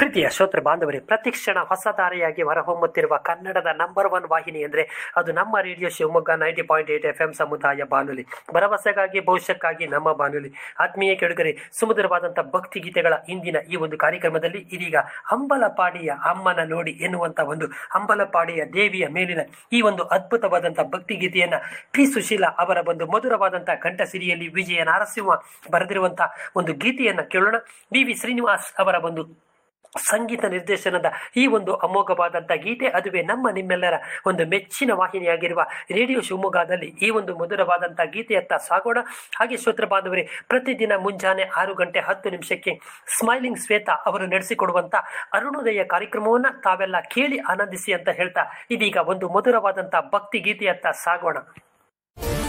ಪ್ರೀತಿಯ ಶ್ರೋತೃ ಬಾಂಧವರೇ ಪ್ರತಿಕ್ಷಣ ಹೊಸ ಧಾರೆಯಾಗಿ ಹೊರಹೊಮ್ಮುತ್ತಿರುವ ಕನ್ನಡದ ನಂಬರ್ ಒನ್ ವಾಹಿನಿ ಅಂದರೆ ಅದು ನಮ್ಮ radio Shivamogga ninety point eight F M ಸಮುದಾಯ ಬಾನುಲಿ ಭರವಸೆಗಾಗಿ ಭವಿಷ್ಯಕ್ಕಾಗಿ ನಮ್ಮ ಬಾನುಲಿ ಆತ್ಮೀಯ ಕೆಡುಗರೆ ಸುಮಧುರವಾದಂಥ ಭಕ್ತಿ ಗೀತೆಗಳ ಇಂದಿನ ಈ ಒಂದು ಕಾರ್ಯಕ್ರಮದಲ್ಲಿ ಇದೀಗ ಅಂಬಲಪಾಡಿಯ ಅಮ್ಮನ ನೋಡಿ ಎನ್ನುವಂಥ ಒಂದು ಅಂಬಲಪಾಡಿಯ ದೇವಿಯ ಮೇಲಿನ ಈ ಒಂದು ಅದ್ಭುತವಾದಂಥ ಭಕ್ತಿ ಗೀತೆಯನ್ನ ಪಿ ಸುಶೀಲಾ ಅವರ ಒಂದು ಮಧುರವಾದಂಥ ಕಂಠಸಿರಿಯಲ್ಲಿ ವಿಜಯ ನರಸಿಂಹ ಬರೆದಿರುವಂಥ ಒಂದು ಗೀತೆಯನ್ನ ಕೇಳೋಣ ವಿ ವಿ ಶ್ರೀನಿವಾಸ್ ಅವರ ಒಂದು ಸಂಗೀತ ನಿರ್ದೇಶನದ ಈ ಒಂದು ಅಮೋಘವಾದಂಥ ಗೀತೆ ಅದುವೇ ನಮ್ಮ ನಿಮ್ಮೆಲ್ಲರ ಒಂದು ಮೆಚ್ಚಿನ ವಾಹಿನಿಯಾಗಿರುವ ರೇಡಿಯೋ ಶಿವಮೊಗ್ಗದಲ್ಲಿ ಈ ಒಂದು ಮಧುರವಾದಂಥ ಗೀತೆಯತ್ತ ಸಾಗೋಣ ಹಾಗೆ ಶ್ರೋತ್ರ ಬಾಂಧವರೇ ಪ್ರತಿದಿನ ಮುಂಜಾನೆ ಆರು ಗಂಟೆ ಹತ್ತು ನಿಮಿಷಕ್ಕೆ ಸ್ಮೈಲಿಂಗ್ ಶ್ವೇತಾ ಅವರು ನಡೆಸಿಕೊಡುವಂಥ ಅರುಣೋದಯ ಕಾರ್ಯಕ್ರಮವನ್ನು ತಾವೆಲ್ಲ ಕೇಳಿ ಆನಂದಿಸಿ ಅಂತ ಹೇಳ್ತಾ ಇದೀಗ ಒಂದು ಮಧುರವಾದಂಥ ಭಕ್ತಿ ಗೀತೆಯತ್ತ ಸಾಗೋಣ